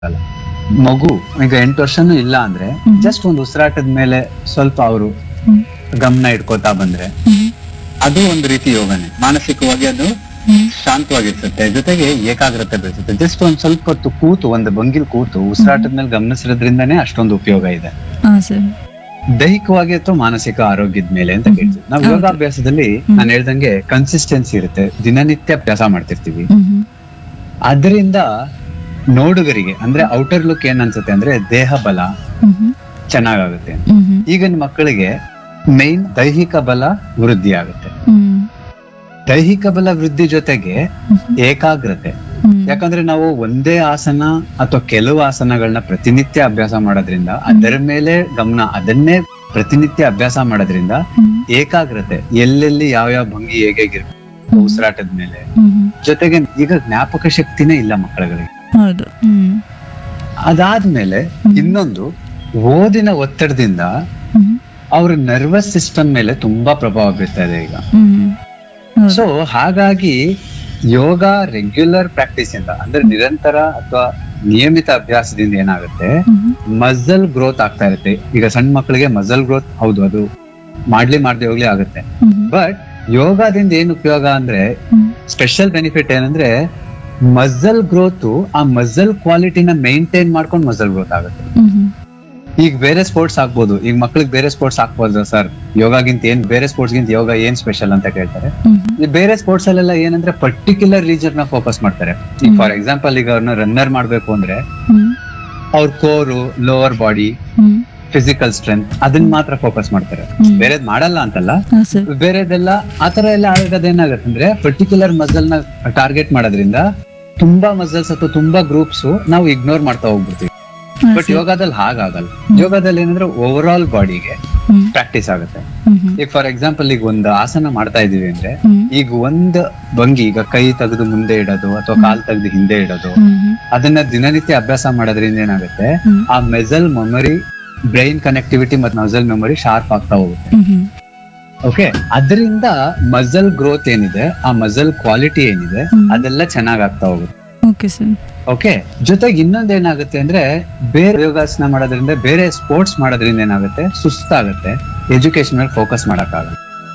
ಅಲ್ಲ. ಮಗು ಈಗ ಎಂಟು ವರ್ಷನೂ ಇಲ್ಲ ಅಂದ್ರೆ ಹ್ಮ್. ಜಸ್ಟ್ ಒಂದು ಉಸಿರಾಟದ ಮೇಲೆ ಸ್ವಲ್ಪ ಅವರು ಹ್ಮ್. ಗಮನ ಇಟ್ಕೋತಾ ಬಂದ್ರೆ ಹ್ಮ್. ಅದು ಒಂದು ರೀತಿ ಯೋಗನೆ ಮಾನಸಿಕವಾಗಿ ಅದು ಹ್ಮ್. ಶಾಂತವಾಗಿರ್ತದೆ ಜೊತೆಗೆ ಏಕಾಗ್ರತೆ ಬೆಳೆಸುತ್ತೆ ಜಸ್ಟ್ ಒಂದ್ ಸ್ವಲ್ಪ ಹೊತ್ತು ಕೂತು ಒಂದು ಭಂಗಿಲ್ ಕೂತು ಉಸಿರಾಟದ ಮೇಲೆ ಗಮನಿಸೋದ್ರಿಂದನೇ ಅಷ್ಟೊಂದು ಉಪಯೋಗ ಇದೆ ಹಾ ಸರ್ ದೈಹಿಕವಾಗಿ ಅಥವಾ ಮಾನಸಿಕ ಆರೋಗ್ಯದ ಮೇಲೆ ಅಂತ ಕೇಳ್ತೀವಿ ನಾವು ಹೌದು. ಯೋಗಾಭ್ಯಾಸದಲ್ಲಿ ನಾನು ಹೇಳ್ದಂಗೆ ಕನ್ಸಿಸ್ಟೆನ್ಸಿ ಇರುತ್ತೆ ದಿನನಿತ್ಯ ಅಭ್ಯಾಸ ಮಾಡ್ತಿರ್ತೀವಿ ಹ್ಮ್ ಹ್ಮ್. ಅದರಿಂದ ನೋಡುಗರಿಗೆ ಅಂದ್ರೆ ಔಟರ್ ಲುಕ್ ಏನ್ ಅನ್ಸುತ್ತೆ ಅಂದ್ರೆ ದೇಹ ಬಲ ಹ್ಮ್ ಹ್ಮ್. ಚೆನ್ನಾಗಾಗುತ್ತೆ ಹ್ಮ್ ಹ್ಮ್. ಈಗಿನ ಮಕ್ಕಳಿಗೆ ಮೈನ್ ದೈಹಿಕ ಬಲ ವೃದ್ಧಿ ಆಗುತ್ತೆ ಹ್ಮ್. ದೈಹಿಕ ಬಲ ವೃದ್ಧಿ ಜೊತೆಗೆ ಹ್ಮ್. ಏಕಾಗ್ರತೆ ಹ್ಮ್. ಯಾಕಂದ್ರೆ ನಾವು ಒಂದೇ ಆಸನ ಅಥವಾ ಕೆಲವು ಆಸನಗಳನ್ನ ಪ್ರತಿನಿತ್ಯ ಅಭ್ಯಾಸ ಮಾಡೋದ್ರಿಂದ ಅದರ ಮೇಲೆ ಗಮನ ಅದನ್ನೇ ಪ್ರತಿನಿತ್ಯ ಅಭ್ಯಾಸ ಮಾಡೋದ್ರಿಂದ ಹ್ಮ್. ಏಕಾಗ್ರತೆ ಎಲ್ಲೆಲ್ಲಿ ಯಾವ ಯಾವ ಭಂಗಿ ಹೇಗೆ ಹೇಗಿರ್ಬೇಕು ಉಸಿರಾಟದ ಮೇಲೆ ಹ್ಮ್ ಹ್ಮ್. ಜೊತೆಗೆ ಈಗ ಜ್ಞಾಪಕ ಶಕ್ತಿನೇ ಇಲ್ಲ ಮಕ್ಕಳುಗಳಿಗೆ ಹೌದು ಹ್ಮ್ ಅದಾದ್ಮೇಲೆ ಹ್ಮ್. ಇನ್ನೊಂದು ಓದಿನ ಒತ್ತಡದಿಂದ ಹ್ಮ್. ಅವ್ರ ನರ್ವಸ್ ಸಿಸ್ಟಮ್ ಮೇಲೆ ತುಂಬಾ ಪ್ರಭಾವ ಬೀರ್ತಾ ಇದೆ ಈಗ ಹ್ಮ್. ಹೌದು. ಸೊ ಹಾಗಾಗಿ ಯೋಗ ರೆಗ್ಯುಲರ್ ಪ್ರಾಕ್ಟೀಸ್ ಇಂದ ಅಂದ್ರೆ ನಿರಂತರ ಅಥವಾ ನಿಯಮಿತ ಅಭ್ಯಾಸದಿಂದ ಏನಾಗುತ್ತೆ ಹ್ಮ್ ಹ್ಮ್. ಮಸಲ್ ಗ್ರೋತ್ ಆಗ್ತಾ ಇರುತ್ತೆ ಈಗ ಸಣ್ಣ ಮಕ್ಕಳಿಗೆ ಮಸಲ್ ಗ್ರೋತ್ ಹೌದು ಅದು ಮಾಡ್ಲಿ ಮಾಡ್ದೆ ಹೋಗ್ಲಿ ಆಗುತ್ತೆ ಹ್ಮ್ ಹ್ಮ್. ಬಟ್ ಯೋಗದಿಂದ ಏನ್ ಉಪಯೋಗ ಅಂದ್ರೆ ಹ್ಮ್. ಸ್ಪೆಷಲ್ ಬೆನಿಫಿಟ್ ಏನಂದ್ರೆ ಮಸಲ್ ಗ್ರೋತ್ ಆ ಮಸಲ್ ಕ್ವಾಲಿಟಿನ ಮೇಂಟೈನ್ ಮಾಡ್ಕೊಂಡು ಮಸಲ್ ಗ್ರೋತ್ ಆಗುತ್ತೆ ಹ್ಮ್ ಹ್ಮ್. ಈಗ ಬೇರೆ ಸ್ಪೋರ್ಟ್ಸ್ ಆಗ್ಬೋದು ಈಗ ಮಕ್ಳಿಗೆ ಬೇರೆ ಸ್ಪೋರ್ಟ್ಸ್ ಹಾಕ್ಬೋದು ಸರ್ ಯೋಗಗಿಂತ ಏನ್ ಬೇರೆ ಸ್ಪೋರ್ಟ್ಸ್ ಗಿಂತ ಯೋಗ ಏನ್ ಸ್ಪೆಷಲ್ ಅಂತ ಕೇಳ್ತಾರೆ ಹ್ಮ್ ಹ್ಮ್. ಈ ಬೇರೆ ಸ್ಪೋರ್ಟ್ಸ್ ಅಲ್ಲೆಲ್ಲ ಏನಂದ್ರೆ ಪರ್ಟಿಕ್ಯುಲರ್ ರೀಜನ್ ನ ಫೋಕಸ್ ಮಾಡ್ತಾರೆ ಈಗ ಹ್ಮ್. ಫಾರ್ ಎಕ್ಸಾಂಪಲ್ ಈಗ ಅವ್ರನ್ನ ರನ್ನರ್ ಮಾಡ್ಬೇಕು ಅಂದ್ರೆ ಹ್ಮ್. ಅವ್ರ ಕೋರು ಲೋವರ್ ಬಾಡಿ ಹ್ಮ್. ಫಿಸಿಕಲ್ ಸ್ಟ್ರೆಂತ್ ಅದನ್ನ ಮಾತ್ರ ಫೋಕಸ್ ಮಾಡ್ತಾರೆ ಹ್ಮ್. ಬೇರೆದ್ ಮಾಡಲ್ಲ ಅಂತಲ್ಲ ಹಾ ಸರ್ ಬೇರೆದೆಲ್ಲ ಆತರ ಎಲ್ಲ ಆಗೋದೇನಾಗತ್ತೆ ಅಂದ್ರೆ ಪರ್ಟಿಕ್ಯುಲರ್ ಮಸಲ್ ನ ಟಾರ್ಗೆಟ್ ಮಾಡೋದ್ರಿಂದ ತುಂಬಾ ಮಸಲ್ಸ್ ಅಥವಾ ತುಂಬಾ ಗ್ರೂಪ್ಸ್ ನಾವು ಇಗ್ನೋರ್ ಮಾಡ್ತಾ ಹೋಗ್ಬಿಡ್ತೀವಿ ಹಾ ಬಟ್ ಸರ್. ಯೋಗದಲ್ಲಿ ಹಾಗಾಗಲ್ಲ ಯೋಗದಲ್ಲಿ ಏನಂದ್ರೆ ಓವರ್ ಆಲ್ ಬಾಡಿಗೆ ಹ್ಮ್. ಪ್ರಾಕ್ಟೀಸ್ ಆಗುತ್ತೆ ಹ್ಮ್ ಹ್ಮ್. ಈಗ ಫಾರ್ ಎಕ್ಸಾಂಪಲ್ ಈಗ ಒಂದು ಆಸನ ಮಾಡ್ತಾ ಇದೀವಿ ಅಂದ್ರೆ ಹ್ಮ್. ಈಗ ಒಂದ್ ಭಂಗಿ ಈಗ ಕೈ ತೆಗೆದು ಮುಂದೆ ಇಡೋದು ಅಥವಾ ಕಾಲ್ ತೆಗೆದು ಹಿಂದೆ ಇಡೋದು ಹ್ಮ್ ಹ್ಮ್. ಅದನ್ನ ದಿನನಿತ್ಯ ಅಭ್ಯಾಸ ಮಾಡೋದ್ರಿಂದ ಏನಾಗುತ್ತೆ ಹ್ಮ್. ಆ ಮೆಸಲ್ ಮೆಮೊರಿ ಬ್ರೈನ್ ಕನೆಕ್ಟಿವಿಟಿ ಮತ್ತು ಮಸಲ್ ಮೆಮೊರಿ ಶಾರ್ಪ್ ಆಗ್ತಾ ಹೋಗುತ್ತೆ ಹ್ಮ್ ಹ್ಮ್. ಓಕೆ ಅದರಿಂದ ಮಸಲ್ ಗ್ರೋತ್ ಏನಿದೆ ಆ ಮಸಲ್ ಕ್ವಾಲಿಟಿ ಏನಿದೆ ಹ್ಮ್. ಅದೆಲ್ಲ ಚೆನ್ನಾಗ್ ಆಗ್ತಾ ಹೋಗುತ್ತೆ ಓಕೆ ಸರ್ ಓಕೆ ಜೊತೆಗೆ ಇನ್ನೊಂದ್ ಏನಾಗುತ್ತೆ ಅಂದ್ರೆ ಬೇರೆ ಯೋಗಾಸನ ಮಾಡೋದ್ರಿಂದ ಬೇರೆ ಸ್ಪೋರ್ಟ್ಸ್ ಮಾಡೋದ್ರಿಂದ ಏನಾಗುತ್ತೆ ಸುಸ್ತಾಗುತ್ತೆ ಎಜುಕೇಶನ್ ಮೇಲೆ ಫೋಕಸ್ ಮಾಡಕ್ಕಾಗಲ್ಲ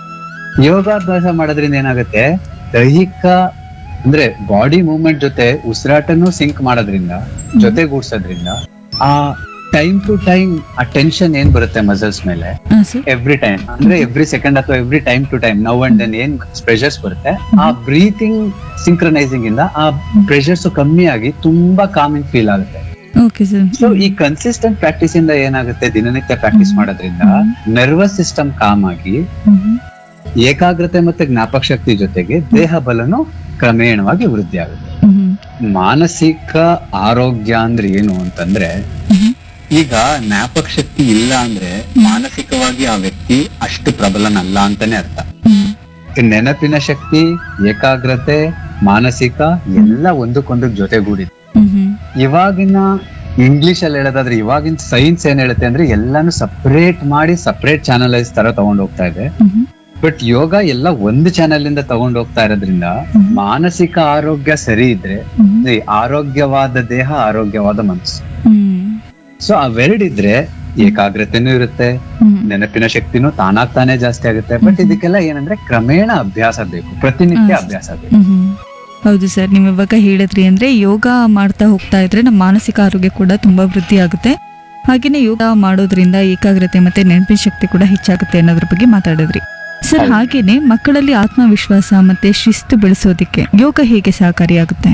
ಯೋಗಾಭ್ಯಾಸ ಮಾಡೋದ್ರಿಂದ ಏನಾಗುತ್ತೆ ದೈಹಿಕ ಅಂದ್ರೆ ಬಾಡಿ ಮೂವ್ಮೆಂಟ್ ಜೊತೆ ಉಸಿರಾಟನೂ ಸಿಂಕ್ ಮಾಡೋದ್ರಿಂದ ಜೊತೆಗೂಡ್ಸೋದ್ರಿಂದ ಆ ಟೈಮ್ ಟು ಟೈಮ್ ಆ ಟೆನ್ಷನ್ ಏನ್ ಬರುತ್ತೆ ಮಸಲ್ಸ್ ಮೇಲೆ ಹಾ ಸರ್ ಎವ್ರಿ ಟೈಮ್ ಅಂದ್ರೆ ಎವ್ರಿ ಸೆಕೆಂಡ್ ಅಥವಾ every time to time now and then ಏನ್ ಪ್ರೆಷರ್ಸ್ ಬರುತ್ತೆ ಆ ಬ್ರೀತಿಂಗ್ ಸಿಂಕ್ರನೈಸಿಂಗ್ ಇಂದ ಆ ಪ್ರೆಷರ್ಸ್ ಕಮ್ಮಿ ಆಗಿ ತುಂಬಾ ಕಾಮಿಂಗ್ ಫೀಲ್ ಆಗುತ್ತೆ ಓಕೆ ಸರ್ ಸೊ ಈ ಕನ್ಸಿಸ್ಟೆಂಟ್ ಪ್ರಾಕ್ಟೀಸ್ ಇಂದ ಏನಾಗುತ್ತೆ ದಿನನಿತ್ಯ ಪ್ರಾಕ್ಟೀಸ್ ಮಾಡೋದ್ರಿಂದ ನರ್ವಸ್ ಸಿಸ್ಟಮ್ ಕಾಮ್ ಆಗಿ ಹ್ಮ್ ಹ್ಮ್. ಏಕಾಗ್ರತೆ ಮತ್ತೆ ಜ್ಞಾಪಕ ಶಕ್ತಿ ಜೊತೆಗೆ ದೇಹ ಬಲನು ಕ್ರಮೇಣವಾಗಿ ವೃದ್ಧಿ ಆಗುತ್ತೆ ಹ್ಮ್ ಹ್ಮ್. ಮಾನಸಿಕ ಆರೋಗ್ಯ ಅಂದ್ರೆ ಏನು ಅಂತಂದ್ರೆ ಹ್ಮ್ ಹ್ಮ್. ಈಗ ಜ್ಞಾಪಕ ಶಕ್ತಿ ಇಲ್ಲ ಅಂದ್ರೆ ಮಾನಸಿಕವಾಗಿ ಆ ವ್ಯಕ್ತಿ ಅಷ್ಟು ಪ್ರಬಲನಲ್ಲ ಅಂತಾನೆ ಅರ್ಥ ಹ್ಮ್. ಈ ನೆನಪಿನ ಶಕ್ತಿ ಏಕಾಗ್ರತೆ ಮಾನಸಿಕ ಎಲ್ಲ ಒಂದಕ್ಕೊಂದು ಜೊತೆಗೂಡಿದೆ ಹ್ಮ್ ಹ್ಮ್. ಇವಾಗಿನ ಇಂಗ್ಲಿಷ್ ಅಲ್ಲಿ ಹೇಳೋದಾದ್ರೆ ಇವಾಗಿನ ಸೈನ್ಸ್ ಏನ್ ಹೇಳುತ್ತೆ ಅಂದ್ರೆ ಎಲ್ಲಾನು ಸಪರೇಟ್ ಮಾಡಿ ಸಪರೇಟ್ ಚಾನಲೈಸ್ ತರ ತಗೊಂಡ್ ಹೋಗ್ತಾ ಇದೆ ಹ್ಮ್ ಹ್ಮ್. ಬಟ್ ಯೋಗ ಎಲ್ಲ ಒಂದು ಚಾನೆಲ್ ಇಂದ ತಗೊಂಡ್ ಹೋಗ್ತಾ ಇರೋದ್ರಿಂದ ಹ್ಮ್. ಮಾನಸಿಕ ಆರೋಗ್ಯ ಸರಿ ಇದ್ರೆ ಹ್ಮ್. ಈ ಆರೋಗ್ಯವಾದ ದೇಹ ಆರೋಗ್ಯವಾದ ಮನಸ್ಸು ಹ್ಮ್. ಸೊ ಅವೆರಡಿದ್ರೆ ಏಕಾಗ್ರತೆನೂ ಇರುತ್ತೆ ಹ್ಮ್. ನೆನಪಿನ ಶಕ್ತಿನೂ ತಾನಾಗ್ ತಾನೇ ಜಾಸ್ತಿ ಆಗುತ್ತೆ ಬಟ್ ಇದಕ್ಕೆಲ್ಲ ಏನಂದ್ರೆ ಕ್ರಮೇಣ ಅಭ್ಯಾಸ ಬೇಕು ಪ್ರತಿನಿತ್ಯ ಹ್ಮ್. ಅಭ್ಯಾಸ ಬೇಕು ಹ್ಮ್ ಹ್ಮ್. ಹೌದು ಸರ್ ನೀವು ಇವಾಗ ಹೇಳಿದ್ರಿ ಅಂದ್ರೆ ಯೋಗ ಮಾಡ್ತಾ ಹೋಗ್ತಾ ಇದ್ರೆ ನಮ್ಮ ಮಾನಸಿಕ ಆರೋಗ್ಯ ಕೂಡ ತುಂಬಾ ವೃದ್ಧಿ ಆಗುತ್ತೆ ಹಾಗೇನೆ ಯೋಗ ಮಾಡೋದ್ರಿಂದ ಏಕಾಗ್ರತೆ ಮತ್ತೆ ನೆನಪಿನ ಶಕ್ತಿ ಕೂಡ ಹೆಚ್ಚಾಗುತ್ತೆ ಅನ್ನೋದ್ರ ಬಗ್ಗೆ ಮಾತಾಡಿದ್ರಿ ಸರ್ ಹೌದು. ಹಾಗೇನೆ ಮಕ್ಕಳಲ್ಲಿ ಆತ್ಮವಿಶ್ವಾಸ ಮತ್ತೆ ಶಿಸ್ತು ಬೆಳೆಸೋದಿಕ್ಕೆ ಯೋಗ ಹೇಗೆ ಸಹಕಾರಿಯಾಗುತ್ತೆ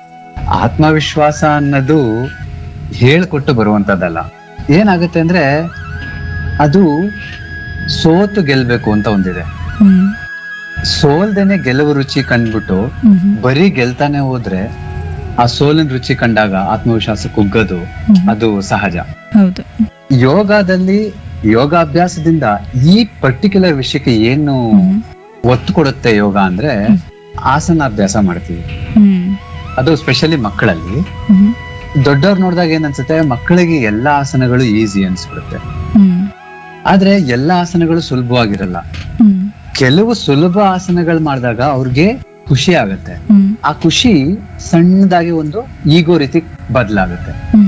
ಆತ್ಮವಿಶ್ವಾಸ ಅನ್ನೋದು ಹೇಳ್ಕೊಟ್ಟು ಬರುವಂತದ್ದಲ್ಲ ಏನಾಗುತ್ತೆ ಅಂದ್ರೆ ಅದು ಸೋತು ಗೆಲ್ಬೇಕು ಅಂತ ಒಂದಿದೆ ಹ್ಮ್ ಸೋಲ್ದೇನೆ ಗೆಲುವು ರುಚಿ ಕಂಡ್ಬಿಟ್ಟು ಹ್ಮ್ ಹ್ಮ್. ಬರೀ ಗೆಲ್ತಾನೆ ಹೋದ್ರೆ ಆ ಸೋಲಿನ ರುಚಿ ಕಂಡಾಗ ಆತ್ಮವಿಶ್ವಾಸ ಕುಗ್ಗೋದು ಹ್ಮ್. ಅದು ಸಹಜ ಹೌದು ಯೋಗದಲ್ಲಿ ಯೋಗಾಭ್ಯಾಸದಿಂದ ಈ ಪರ್ಟಿಕ್ಯುಲರ್ ವಿಷಯಕ್ಕೆ ಏನು ಹ್ಮ್. ಒತ್ತು ಕೊಡುತ್ತೆ ಯೋಗ ಅಂದ್ರೆ ಆಸನಾಭ್ಯಾಸ ಮಾಡ್ತೀವಿ ಹ್ಮ್ ಅದು ಸ್ಪೆಷಲಿ ಮಕ್ಕಳಲ್ಲಿ ಹ್ಮ್ ದೊಡ್ಡವ್ರು ನೋಡಿದಾಗ ಏನ್ ಅನ್ಸುತ್ತೆ ಮಕ್ಕಳಿಗೆ ಎಲ್ಲಾ ಆಸನಗಳು ಈಸಿ ಅನ್ಸ್ಬಿಡುತ್ತೆ ಹ್ಮ್ ಆದ್ರೆ ಎಲ್ಲಾ ಆಸನಗಳು ಸುಲಭವಾಗಿರಲ್ಲ ಹ್ಮ್ ಕೆಲವು ಸುಲಭ ಆಸನಗಳು ಮಾಡಿದಾಗ ಅವ್ರಿಗೆ ಖುಷಿ ಆಗುತ್ತೆ ಹ್ಮ್ ಆ ಖುಷಿ ಸಣ್ಣದಾಗಿ ಒಂದು ಈಗೋ ರೀತಿ ಬದಲಾಗುತ್ತೆ ಹ್ಮ್